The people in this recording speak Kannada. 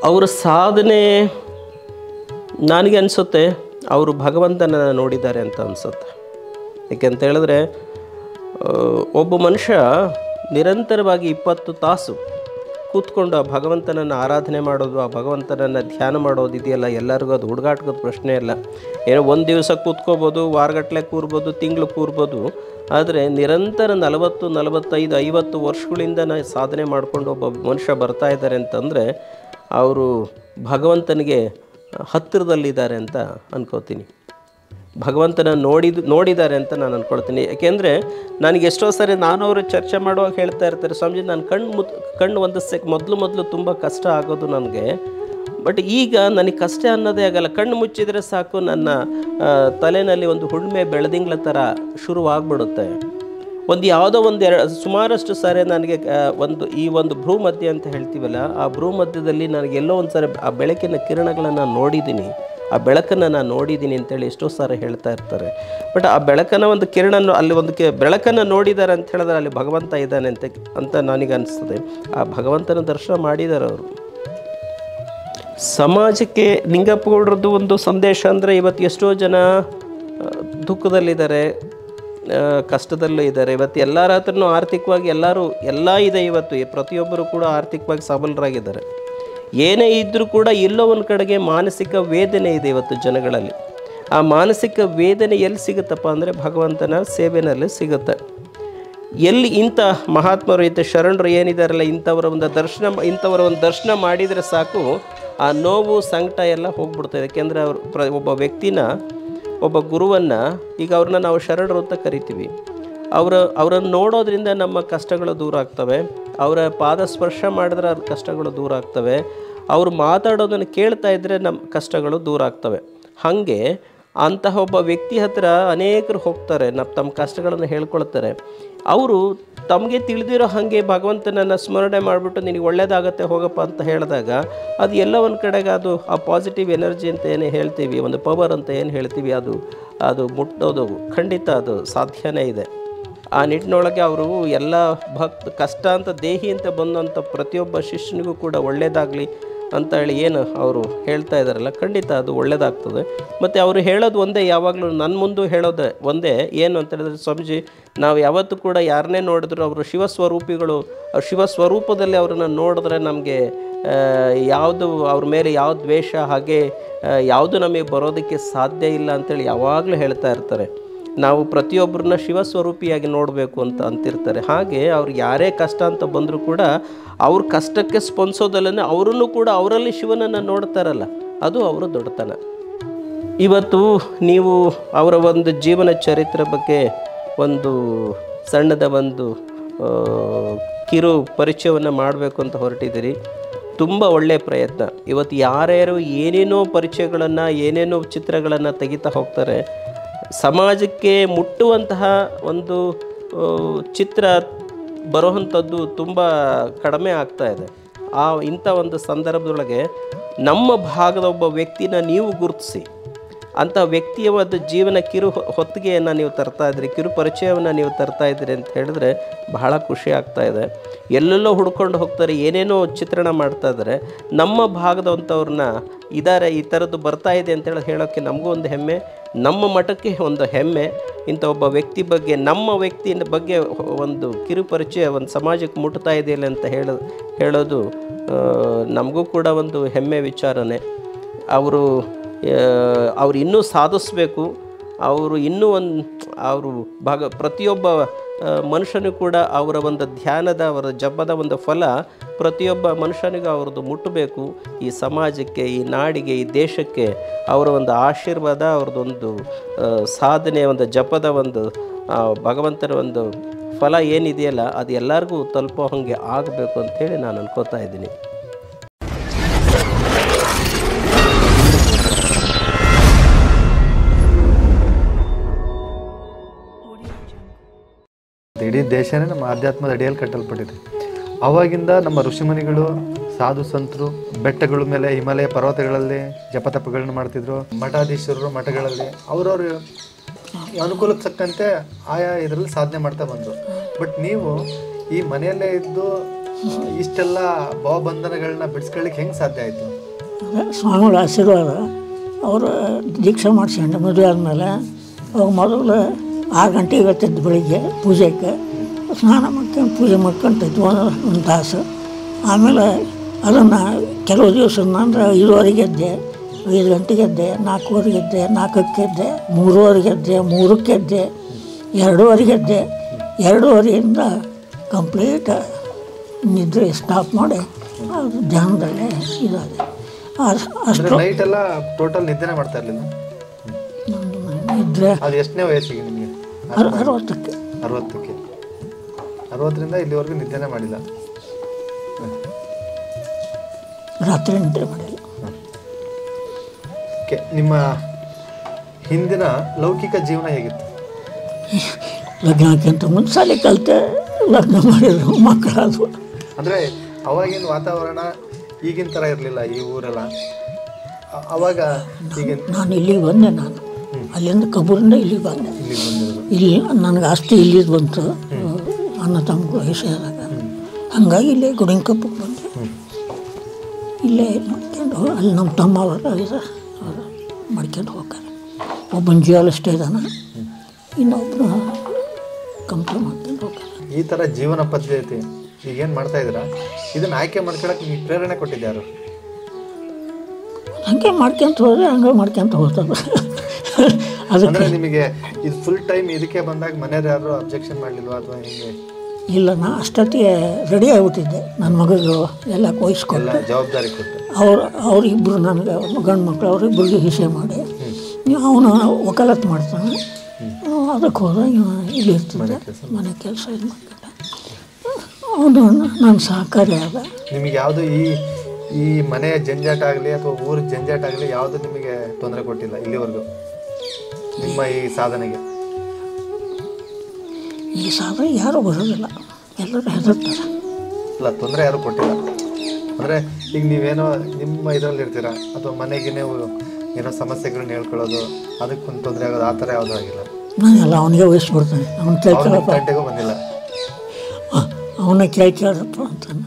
ಅವರ ಸಾಧನೆ ನನಗೆ ಅನಿಸುತ್ತೆ ಅವರು ಭಗವಂತನನ್ನು ನೋಡಿದ್ದಾರೆ ಅಂತ ಅನಿಸುತ್ತೆ ಯಾಕೆಂತ ಹೇಳಿದ್ರೆ ಆ, ಒಬ್ಬ ಮನುಷ್ಯ ನಿರಂತರವಾಗಿ ಇಪ್ಪತ್ತು ತಾಸು ಕೂತ್ಕೊಂಡು ಆ ಭಗವಂತನನ್ನು ಆರಾಧನೆ ಮಾಡೋದು ಆ ಭಗವಂತನನ್ನು ಧ್ಯಾನ ಮಾಡೋದು ಇದೆಯಲ್ಲ ಎಲ್ಲರಿಗೂ ಅದು ಹುಡುಗಾಟದ ಪ್ರಶ್ನೆ ಇಲ್ಲ ಏನೋ ಒಂದು ದಿವಸ ಕೂತ್ಕೋಬೋದು ವಾರಗಟ್ಟಲೆ ಕೂರ್ಬೋದು ತಿಂಗಳು ಕೂರ್ಬೋದು ಆದರೆ ನಿರಂತರ ನಲವತ್ತು ನಲವತ್ತೈದು ಐವತ್ತು ವರ್ಷಗಳಿಂದ ನ- ಸಾಧನೆ ಮಾಡಿಕೊಂಡು ಒಬ್ಬ ಮನುಷ್ಯ ಬರ್ತಾ ಇದ್ದಾರೆ ಅಂತಂದರೆ ಅವರು ಭಗವಂತನಿಗೆ ಹತ್ತಿರದಲ್ಲಿದ್ದಾರೆ ಅಂತ ಅನ್ಕೋತೀನಿ ಭಗವಂತನ ನೋಡಿದ ನೋಡಿದ್ದಾರೆ ಅಂತ ನಾನು ಅಂದ್ಕೊಳ್ತೀನಿ ಯಾಕೆಂದರೆ ನನಗೆ ಎಷ್ಟೋ ಸರಿ ನಾನು ಅವರು ಚರ್ಚೆ ಮಾಡುವಾಗ ಹೇಳ್ತಾ ಇರ್ತಾರೆ ಸ್ವಾಮೀಜಿ ನಾನು ಕಣ್ಣು ಮುತ್ ಕಣ್ಣು ಒಂದು ಸೆಕ್ ಮೊದಲು ಮೊದಲು ತುಂಬ ಕಷ್ಟ ಆಗೋದು ನನಗೆ ಬಟ್ ಈಗ ನನಗೆ ಕಷ್ಟ ಅನ್ನೋದೇ ಆಗಲ್ಲ ಕಣ್ಣು ಮುಚ್ಚಿದರೆ ಸಾಕು ನನ್ನ ಆ, ತಲೆನಲ್ಲಿ ಒಂದು ಹುಣ್ಮೆ ಬೆಳದಿಂಗ್ಳ ಥರ ಶುರುವಾಗ್ಬಿಡುತ್ತೆ ಒಂದು ಯಾವುದೋ ಒಂದು ಎರಡು ಸುಮಾರಷ್ಟು ಸಾರಿ ನನಗೆ ಆ, ಒಂದು ಈ ಒಂದು ಭ್ರೂ ಮಧ್ಯ ಅಂತ ಹೇಳ್ತೀವಲ್ಲ ಆ ಭ್ರೂ ಮಧ್ಯದಲ್ಲಿ ನನಗೆ ಎಲ್ಲೋ ಒಂದು ಸಾರಿ ಆ ಬೆಳಕಿನ ಕಿರಣಗಳನ್ನು ನೋಡಿದ್ದೀನಿ ಆ ಬೆಳಕನ್ನು ನಾನು ನೋಡಿದ್ದೀನಿ ಅಂತೇಳಿ ಎಷ್ಟೋ ಸಾರಿ ಹೇಳ್ತಾ ಇರ್ತಾರೆ ಬಟ್ ಆ ಬೆಳಕನ್ನು ಒಂದು ಕಿರಣನ್ನು ಅಲ್ಲಿ ಒಂದು ಕೆ ಬೆಳಕನ್ನು ನೋಡಿದ್ದಾರೆ ಅಂತ ಹೇಳಿದ್ರೆ ಅಲ್ಲಿ ಭಗವಂತ ಇದ್ದಾನೆ ಅಂತ ಅಂತ ನನಗೆ ಅನಿಸ್ತದೆ ಆ ಭಗವಂತನ ದರ್ಶನ ಮಾಡಿದ್ದಾರೆ ಅವರು ಸಮಾಜಕ್ಕೆ ನಿಂಗಪ್ಪಗೌಡ್ರದ್ದು ಒಂದು ಸಂದೇಶ ಅಂದರೆ ಇವತ್ತು ಎಷ್ಟೋ ಜನ ಆ, ದುಃಖದಲ್ಲಿದ್ದಾರೆ ಆ, ಕಷ್ಟದಲ್ಲೂ ಇದ್ದಾರೆ ಇವತ್ತು ಎಲ್ಲರ ಹತ್ರನೂ ಆರ್ಥಿಕವಾಗಿ ಎಲ್ಲರೂ ಎಲ್ಲ ಇದೆ ಇವತ್ತು ಈ ಪ್ರತಿಯೊಬ್ಬರು ಕೂಡ ಆರ್ಥಿಕವಾಗಿ ಸಬಲರಾಗಿದ್ದಾರೆ ಏನೇ ಇದ್ದರೂ ಕೂಡ ಎಲ್ಲೋ ಒಂದು ಕಡೆಗೆ ಮಾನಸಿಕ ವೇದನೆ ಇದೆ ಇವತ್ತು ಜನಗಳಲ್ಲಿ ಆ ಮಾನಸಿಕ ವೇದನೆ ಎಲ್ಲಿ ಸಿಗುತ್ತಪ್ಪ ಅಂದರೆ ಭಗವಂತನ ಸೇವೆನಲ್ಲಿ ಸಿಗುತ್ತೆ ಎಲ್ಲಿ ಇಂಥ ಮಹಾತ್ಮರು ಇಂಥ ಶರಣರು ಏನಿದಾರಲ್ಲ ಇಂಥವರ ಒಂದು ದರ್ಶನ ಇಂಥವರ ಒಂದು ದರ್ಶನ ಮಾಡಿದರೆ ಸಾಕು ಆ ನೋವು ಸಂಕಟ ಎಲ್ಲ ಹೋಗ್ಬಿಡ್ತದೆ ಯಾಕೆಂದರೆ ಅವರು ಪ್ರ ಒಬ್ಬ ವ್ಯಕ್ತಿನ ಒಬ್ಬ ಗುರುವನ್ನು ಈಗ ಅವ್ರನ್ನ ನಾವು ಶರಣರು ಅಂತ ಕರಿತೀವಿ ಅವರ ಅವರನ್ನು ನೋಡೋದ್ರಿಂದ ನಮ್ಮ ಕಷ್ಟಗಳು ದೂರ ಆಗ್ತವೆ ಅವರ ಪಾದ ಸ್ಪರ್ಶ ಮಾಡಿದ್ರೆ ಅವ್ರ ಕಷ್ಟಗಳು ದೂರ ಆಗ್ತವೆ ಅವರು ಮಾತಾಡೋದನ್ನು ಕೇಳ್ತಾ ಇದ್ದರೆ ನಮ್ಮ ಕಷ್ಟಗಳು ದೂರ ಆಗ್ತವೆ ಹಾಗೆ ಅಂತಹ ಒಬ್ಬ ವ್ಯಕ್ತಿ ಹತ್ರ ಅನೇಕರು ಹೋಗ್ತಾರೆ ನಮ್ಮ ತಮ್ಮ ಕಷ್ಟಗಳನ್ನು ಹೇಳ್ಕೊಳ್ತಾರೆ ಅವರು ತಮಗೆ ತಿಳಿದಿರೋ ಹಾಗೆ ಭಗವಂತನನ್ನು ಸ್ಮರಣೆ ಮಾಡಿಬಿಟ್ಟು ನಿನಗೆ ಒಳ್ಳೇದಾಗತ್ತೆ ಹೋಗಪ್ಪ ಅಂತ ಹೇಳಿದಾಗ ಅದು ಎಲ್ಲ ಒಂದು ಕಡೆಗೆ ಅದು ಆ ಪಾಸಿಟಿವ್ ಎನರ್ಜಿ ಅಂತ ಏನು ಹೇಳ್ತೀವಿ ಒಂದು ಪವರ್ ಅಂತ ಏನು ಹೇಳ್ತೀವಿ ಅದು ಅದು ಮುಟ್ಟೋದು ಖಂಡಿತ ಅದು ಸಾಧ್ಯನೇ ಇದೆ ಆ ನಿಟ್ಟಿನೊಳಗೆ ಅವರು ಎಲ್ಲ ಭಕ್ತ ಕಷ್ಟ ಅಂತ ದೇಹಿ ಅಂತ ಬಂದಂಥ ಪ್ರತಿಯೊಬ್ಬ ಶಿಷ್ಯನಿಗೂ ಕೂಡ ಒಳ್ಳೆಯದಾಗಲಿ ಅಂತ ಹೇಳಿ ಏನು ಅವರು ಹೇಳ್ತಾ ಇದ್ದಾರಲ್ಲ ಖಂಡಿತ ಅದು ಒಳ್ಳೆಯದಾಗ್ತದೆ ಮತ್ತು ಅವರು ಹೇಳೋದು ಒಂದೇ ಯಾವಾಗಲೂ ನನ್ನ ಮುಂದೆ ಹೇಳೋದೇ ಒಂದೇ ಏನು ಅಂತ ಹೇಳಿದ್ರೆ ಸ್ವಾಮೀಜಿ ನಾವು ಯಾವತ್ತೂ ಕೂಡ ಯಾರನ್ನೇ ನೋಡಿದ್ರು ಅವರು ಶಿವಸ್ವರೂಪಿಗಳು ಅವ್ರು ಶಿವಸ್ವರೂಪದಲ್ಲಿ ಅವರನ್ನು ನೋಡಿದ್ರೆ ನಮಗೆ ಯಾವುದು ಅವ್ರ ಮೇಲೆ ಯಾವ ದ್ವೇಷ ಹಾಗೆ ಆ, ಯಾವುದು ನಮಗೆ ಬರೋದಕ್ಕೆ ಸಾಧ್ಯ ಇಲ್ಲ ಅಂತೇಳಿ ಯಾವಾಗಲೂ ಹೇಳ್ತಾ ಇರ್ತಾರೆ ನಾವು ಪ್ರತಿಯೊಬ್ಬರನ್ನ ಶಿವಸ್ವರೂಪಿಯಾಗಿ ನೋಡಬೇಕು ಅಂತ ಅಂತಿರ್ತಾರೆ ಹಾಗೆ ಅವ್ರು ಯಾರೇ ಕಷ್ಟ ಅಂತ ಬಂದರೂ ಕೂಡ ಅವ್ರ ಕಷ್ಟಕ್ಕೆ ಸ್ಪಂದಿಸೋದಲ್ಲೇ ಅವರನ್ನು ಕೂಡ ಅವರಲ್ಲಿ ಶಿವನನ್ನು ನೋಡ್ತಾರಲ್ಲ ಅದು ಅವರ ದೊಡ್ಡತನ ಇವತ್ತು ನೀವು ಅವರ ಒಂದು ಜೀವನ ಚರಿತ್ರೆ ಬಗ್ಗೆ ಒಂದು ಸಣ್ಣದ ಒಂದು ಆ, ಕಿರು ಪರಿಚಯವನ್ನು ಮಾಡಬೇಕು ಅಂತ ಹೊರಟಿದ್ದೀರಿ ತುಂಬ ಒಳ್ಳೆಯ ಪ್ರಯತ್ನ ಇವತ್ತು ಯಾರ್ಯಾರು ಏನೇನೋ ಪರಿಚಯಗಳನ್ನು ಏನೇನೋ ಚಿತ್ರಗಳನ್ನು ತೆಗಿತಾ ಹೋಗ್ತಾರೆ ಸಮಾಜಕ್ಕೆ ಮುಟ್ಟುವಂತಹ ಒಂದು ಆ, ಚಿತ್ರ ಬರುವಂಥದ್ದು ತುಂಬ ಕಡಿಮೆ ಆಗ್ತಾ ಇದೆ ಆ ಇಂಥ ಒಂದು ಸಂದರ್ಭದೊಳಗೆ ನಮ್ಮ ಭಾಗದ ಒಬ್ಬ ವ್ಯಕ್ತಿನ ನೀವು ಗುರುತಿಸಿ ಅಂಥ ವ್ಯಕ್ತಿಯ ಒಂದು ಜೀವನ ಕಿರು ಹೊ- ಹೊತ್ತಿಗೆಯನ್ನು ನೀವು ತರ್ತಾ ಇದ್ರಿ ಕಿರು ಪರಿಚಯವನ್ನು ನೀವು ತರ್ತಾ ಇದ್ದೀರಿ ಅಂತ ಹೇಳಿದ್ರೆ ಬಹಳ ಖುಷಿ ಆಗ್ತಾ ಇದೆ ಎಲ್ಲೆಲ್ಲೋ ಹುಡ್ಕೊಂಡು ಹೋಗ್ತಾರೆ ಏನೇನೋ ಚಿತ್ರಣ ಮಾಡ್ತಾ ಇದ್ದಾರೆ ನಮ್ಮ ಭಾಗದಂಥವ್ರನ್ನ ಇದ್ದಾರೆ ಈ ಥರದ್ದು ಬರ್ತಾ ಇದೆ ಅಂತೇಳಿ ಹೇಳೋಕ್ಕೆ ನಮಗೂ ಒಂದು ಹೆಮ್ಮೆ ನಮ್ಮ ಮಠಕ್ಕೆ ಒಂದು ಹೆಮ್ಮೆ ಇಂಥ ಒಬ್ಬ ವ್ಯಕ್ತಿ ಬಗ್ಗೆ ನಮ್ಮ ವ್ಯಕ್ತಿಯ ಬಗ್ಗೆ ಒಂದು ಕಿರು ಪರಿಚಯ ಒಂದು ಸಮಾಜಕ್ಕೆ ಮುಟ್ತಾ ಇದೆಯಲ್ಲ ಅಂತ ಹೇಳೋ ಹೇಳೋದು ಆ, ನಮಗೂ ಕೂಡ ಒಂದು ಹೆಮ್ಮೆ ವಿಚಾರನೇ ಅವರು ಅವ್ರು ಇನ್ನೂ ಸಾಧಿಸ್ಬೇಕು ಅವರು ಇನ್ನೂ ಒಂದು ಅವರು ಭಾಗ ಪ್ರತಿಯೊಬ್ಬ ಆ, ಮನುಷ್ಯನೂ ಕೂಡ ಅವರ ಒಂದು ಧ್ಯಾನದ ಅವರ ಜಪದ ಒಂದು ಫಲ ಪ್ರತಿಯೊಬ್ಬ ಮನುಷ್ಯನಿಗೂ ಅವ್ರದ್ದು ಮುಟ್ಟಬೇಕು ಈ ಸಮಾಜಕ್ಕೆ ಈ ನಾಡಿಗೆ ಈ ದೇಶಕ್ಕೆ ಅವರ ಒಂದು ಆಶೀರ್ವಾದ ಅವ್ರದ್ದೊಂದು ಆ, ಸಾಧನೆ ಒಂದು ಜಪದ ಒಂದು ಆ, ಭಗವಂತನ ಒಂದು ಫಲ ಏನಿದೆಯಲ್ಲ ಅದು ಎಲ್ಲರಿಗೂ ತಲುಪೋ ಹಾಗೆ ಆಗಬೇಕು ಅಂಥೇಳಿ ನಾನು ಅನ್ಕೋತಾ ಇದ್ದೀನಿ ಇಡೀ ದೇಶನೇ ನಮ್ಮ ಆಧ್ಯಾತ್ಮದ ಅಡಿಯಲ್ಲಿ ಕಟ್ಟಲ್ಪಟ್ಟಿದೆ ಅವಾಗಿಂದ ನಮ್ಮ ಋಷಿಮುನಿಗಳು ಸಾಧು ಸಂತರು ಬೆಟ್ಟಗಳ ಮೇಲೆ ಹಿಮಾಲಯ ಪರ್ವತಗಳಲ್ಲಿ ಜಪತಪಗಳನ್ನ ಮಾಡ್ತಿದ್ರು ಮಠಾಧೀಶರು ಮಠಗಳಲ್ಲಿ ಅವ್ರವ್ರ ಅನುಕೂಲಕ್ಕೆ ತಕ್ಕಂತೆ ಆಯಾ ಇದರಲ್ಲಿ ಸಾಧನೆ ಮಾಡ್ತಾ ಬಂದರು ಬಟ್ ನೀವು ಈ ಮನೆಯಲ್ಲೇ ಇದ್ದು ಇಷ್ಟೆಲ್ಲ ಭಾವಬಂಧನಗಳನ್ನ ಬಿಡಿಸ್ಕೊಳ್ಳಿಕ್ಕೆ ಹೆಂಗೆ ಸಾಧ್ಯ ಆಯಿತು ಅದೇ ಸ್ವಾಮಿಗಳ ಆಶೀರ್ವಾದ ಅವರು ದೀಕ್ಷೆ ಮಾಡಿಸ್ಕೊಂಡು ಮದುವೆ ಆದಮೇಲೆ ಅವಾಗ ಮೊದಲು ಆರು ಗಂಟೆಗೆ ಎತ್ತಿದ್ದು ಬೆಳಿಗ್ಗೆ ಪೂಜೆಗೆ ಸ್ನಾನ ಮಾಡ್ಕೊಂಡು ಪೂಜೆ ಮಾಡ್ಕೊಂತಿದ್ವು ಒಂದು ತಾಸು ಆಮೇಲೆ ಅದನ್ನು ಕೆಲವು ದಿವಸ ಅಂದರೆ ಐದುವರೆಗೆ ಎದ್ದೆ ಐದು ಗಂಟೆಗೆ ಎದ್ದೆ ನಾಲ್ಕೂವರೆಗೆ ಎದ್ದೆ ನಾಲ್ಕಕ್ಕೆ ಎದ್ದೆ ಮೂರುವರೆಗೆ ಎದ್ದೆ ಮೂರಕ್ಕೆ ಎದ್ದೆ ಎರಡೂವರೆಗೆ ಎದ್ದೆ ಎರಡೂವರೆಯಿಂದ ಕಂಪ್ಲೀಟ್ ನಿದ್ರೆ ಸ್ಟಾಪ್ ಮಾಡಿ ಅದು ಧ್ಯಾನದಲ್ಲೇ ಇದಾದೆ ಅಸ್- ಅಂದ್ರೆ ಅಷ್ಟು ನೈಟ್ ಎಲ್ಲ ಟೋಟಲ್ ನಿದ್ದೆನೆ ಮಾಡ್ತಾ ಇರಲಿಲ್ಲ ನಿದ್ರೆ ಅದು ಎಷ್ಟನೇ ವಯಸ್ಸಿಗೆ ನಿಮಗೆ ಅರ್- ಅರವತ್ತಕ್ಕೆ ಅರವತ್ತಕ್ಕೆ ಅರವತ್ತರಿಂದ ಇಲ್ಲಿವರೆಗೂ ನಿದ್ದೆನೆ ಮಾಡಿಲ್ಲ ರಾತ್ರಿ ನಿದ್ರೆ ಮಾಡಿಲ್ಲ ಓಕೆ ನಿಮ್ಮ ಹಿಂದಿನ ಲೌಕಿಕ ಜೀವನ ಹೇಗಿತ್ತು ಲಗ್ನಕ್ಕಿಂತ ಮುಂಚೆ ಶಾಲೆ ಕಲಿತೆ ಲಗ್ನ ಮಾಡಿದ್ರು ಮಕ್ಕಳಾದವು ಅಂದರೆ ಅವಾಗಿನ ವಾತಾವರಣ ಈಗಿನ ಥರ ಇರಲಿಲ್ಲ ಈ ಊರೆಲ್ಲ ಅ- ಅವಾಗ ಈಗಿನ ನಾನು ಇಲ್ಲಿಗೆ ಬಂದೆ ನಾನು ಅಲ್ಲಿಂದ ಕಬೂರಿಂದ ಇಲ್ಲಿಗೆ ಬಂದೆ ಇಲ್ಲಿಗೆ ಬಂದಿರೋದು ಇಲ್ಲಿ ನನಗೆ ಆಸ್ತಿ ಇಲ್ಲಿಗೆ ಬಂತು ಅನ್ನ ತಮ್ಮ ವಿಷಯದಾಗ ಹಂಗಾಗಿ ಇಲ್ಲೇ ಗುಡಿಂಕಪ್ಪಕ್ಕೆ ಬಂದೆ ಇಲ್ಲೇ ಇದ್ ಮಾಡ್ಕೊಂಡು ಅಲ್ಲಿ ನಮ್ಮ ತಮ್ಮ ಅವರೆಲ್ಲ ಇದ್ದಾರೆ ಅವರು ಮಾಡ್ಕೊಂಡು ಹೋಗ್ತಾರೆ ಒಬ್ಬನ ಜಿಯಾಲಸ್ಟ್ ಇದ್ದಾನೆ ಇನ್ನೊಬ್ಬನ ಕಂಪ್ನಿ ಮಾಡ್ಕೊಂಡು ಹೋಗ್ತಾರೆ ಈ ಥರ ಜೀವನ ಪದ್ಧತಿ ಈಗೇನು ಮಾಡ್ತಾ ಇದ್ದೀರಾ ಇದನ್ನ ಆಯ್ಕೆ ಮಾಡ್ಕೊಳಕ್ಕೆ ನಿಮಗೆ ಪ್ರೇರಣೆ ಕೊಟ್ಟಿದ್ಯಾರು ಹಂಗೆ ಮಾಡ್ಕೊಂತ ಹೋದ್ರೆ ಹಂಗೆ ಮಾಡ್ಕೊಂತ ಹೋಗ್ತದೆ ಅದಕ್ಕೆ ಅಂದರೆ ನಿಮಗೆ ಇದು ಫುಲ್ ಟೈಮ್ ಇದಕ್ಕೆ ಬಂದಾಗ ಮನೆಯವ್ರು ಯಾರು ಅಬ್ಜೆಕ್ಷನ್ ಮಾಡಲಿಲ್ವಾ ಅಥವಾ ಹಿಂಗೆ ಇಲ್ಲ ನಾ ಅಷ್ಟೊತ್ತಿಗೆ ರೆಡಿ ಆಗಿಬಿಟ್ಟಿದ್ದೆ ನನ್ನ ಮಗಳು ಎಲ್ಲ ಕೊಯ್ಸ್ಕೊಂಡು ಎಲ್ಲ ಜವಾಬ್ದಾರಿ ಕೊಟ್ಟು ಅವ್ರು ಅವರಿಬ್ಬರು ನನಗೆ ಗಂಡು ಮಕ್ಕಳು ಅವರಿಬ್ಬರಿಗೆ ಹಿಸೆ ಮಾಡಿ ಅವನು ವಕಾಲತ್ ಮಾಡ್ತಾನೆ ಅದಕ್ಕೆ ಹೋದ ಇವ ಇಲ್ಲಿ ಇರ್ತಿದ್ದೆ ಮನೆ ಕೆಲಸ ಇದು ಮಾಡ್ಕೊಂಡ ಅವನು ನನ್ನ ಸಹಕಾರಿ ಆದ ನಿಮಗೆ ಯಾವುದು ಈ ಈ ಮನೆಯ ಜಂಜಾಟ ಆಗಲಿ ಅಥವಾ ಊರ ಜಂಜಾಟ ಆಗಲಿ ಯಾವುದು ನಿಮಗೆ ತೊಂದರೆ ಕೊಟ್ಟಿಲ್ಲ ಇಲ್ಲಿವರೆಗೂ ನಿಮ್ಮ ಈ ಸಾಧನೆಗೆ ಈ ಸಾಧನೆ ಯಾರೂ ಬರೋದಿಲ್ಲ ಎಲ್ಲರೂ ಹೆದರ್ತಾರೆ ಇಲ್ಲ ತೊಂದರೆ ಯಾರು ಕೊಟ್ಟಿಲ್ಲ ಅಂದರೆ ಈಗ ನೀವೇನೋ ನಿಮ್ಮ ಇದರಲ್ಲಿ ಇರ್ತೀರಾ ಅಥವಾ ಮನೆಗೆ ನೀವು ಏನೋ ಸಮಸ್ಯೆಗಳನ್ನ ಹೇಳ್ಕೊಳ್ಳೋದು ಅದಕ್ಕೊಂದು ತೊಂದರೆ ಆಗೋದು ಆ ಥರ ಯಾವುದೂ ಆಗಿಲ್ಲ ನಾನೆಲ್ಲ ಅವನಿಗೆ ವಹಿಸ್ಬಿಡ್ತಾನೆ ಅವನ ಕೈ ಅವ್ರ ಕೇಳಪ್ಪ ಗಂಟೆಗೂ ಬಂದಿಲ್ಲ ಅವನ ಕೈ ಕೇಳಪ್ಪ ಅಂತಾನೆ